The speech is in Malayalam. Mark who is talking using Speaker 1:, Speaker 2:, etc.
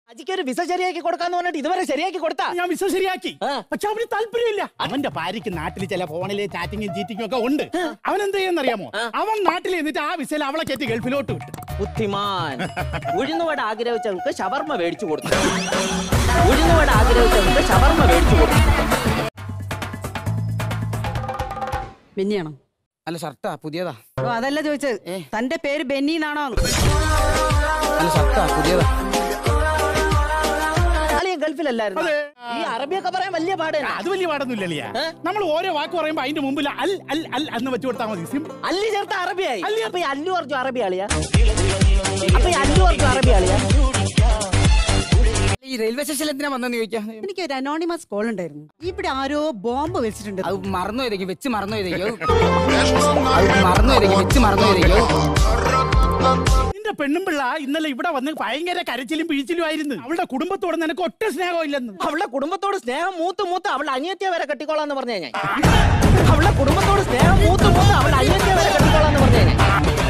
Speaker 1: അജിക്ക് ഒരു വിസ ശരിയാക്കി കൊടുക്കാന്ന് പറഞ്ഞിട്ട് ഇതുവരെ ശരിയാക്കി കൊടുത്താ
Speaker 2: ഞാൻ വിസ ശരിയാക്കി
Speaker 1: ആ.
Speaker 2: പക്ഷെ അവന് താല്പര്യമില്ല അവന്റെ ഭാര്യക്ക് നാട്ടിൽ ചില ഫോണില് ചാറ്റിങ്ങും ചീറ്റിങ്ങും ഒക്കെ ഉണ്ട് അവൻ എന്ത് ചെയ്യുന്നറിയാമോ അവൻ നാട്ടിൽ എന്നിട്ട് ആ വിസയിൽ അവളെ കയറ്റി ഗൾഫിലോട്ട് വിട്ടു
Speaker 1: ബുദ്ധിമാൻ ഉഴുന്നുവട ആഗ്രഹിച്ചവർക്ക് ഷവർമ്മ മേടിച്ചു കൊടുത്തു ഉഴുന്നുവട ആഗ്രഹിച്ചവർക്ക് ഷവർമ്മ മേടിച്ചു കൊടുത്തു
Speaker 3: ബെന്നിയാണോ
Speaker 4: അല്ല ഷർട്ടാ പുതിയതാ
Speaker 3: ഓ അതല്ല ചോദിച്ചത് തന്റെ പേര് ബെന്നി എന്നാണോ
Speaker 4: അല്ല ഷർട്ടാ പുതിയതാ
Speaker 1: അളിയ ഗൾഫിലല്ലായിരുന്നു
Speaker 2: അതെ.
Speaker 1: ഈ അറബിയൊക്കെ പറയാൻ വലിയ പാട് തന്നെ.
Speaker 2: അത് വലിയ പാടൊന്നുമില്ലല്ലേ നമ്മൾ ഓരോ വാക്ക് പറയുമ്പോ അതിന്റെ മുമ്പിൽ അൽ അൽ അൽ എന്ന് വെച്ച് കൊടുത്താൽ മതി സിമ്പിൾ
Speaker 1: അല്ലി ചേർത്ത അറബിയായി
Speaker 2: അല്ലി-
Speaker 1: അപ്പൊ ഈ അല്ലു അർജു അറബി അളിയ അപ്പൊ ഈ അല്ലു അർജു അറബി അളിയ
Speaker 4: ഈ റെയിൽവേ സ്റ്റേഷനിൽ എന്തിനാ വന്നെന്ന് ചോദിക്കാം
Speaker 3: എനിക്ക് ഒരു അനോണിമസ് കോൾ ഉണ്ടായിരുന്നു ഇവിടെ ആരോ ബോംബ് വെച്ചിട്ടുണ്ട്
Speaker 4: അത് മറന്നു പോയതേക്കും വെച്ച് മറന്നു പോയതേക്കോ അത് മറന്നു പോയതേക്കും വെച്ച് മറന്നു പോയതേക്കോ
Speaker 2: നിന്റെ പെണ്ണും പിള്ള ഇന്നലെ ഇവിടെ വന്ന് ഭയങ്കര കരച്ചിലും പിഴിച്ചിലും ആയിരുന്നു അവളുടെ കുടുംബത്തോട് നിനക്ക് ഒറ്റ സ്നേഹം ഇല്ലെന്ന്
Speaker 1: അവളുടെ കുടുംബത്തോട് സ്നേഹം മൂത്ത് മൂത്ത് അവളുടെ അനിയത്തിയെ വരെ കെട്ടിക്കോളാന്ന് പറഞ്ഞു ഞാൻ അവളുടെ കുടുംബത്തോട് സ്നേഹം മൂത്ത് മൂത്ത് അവളുടെ അനിയത്തിയെ വരെ കെട്ടിക്കോളാന്ന് പറഞ്ഞു ഞാൻ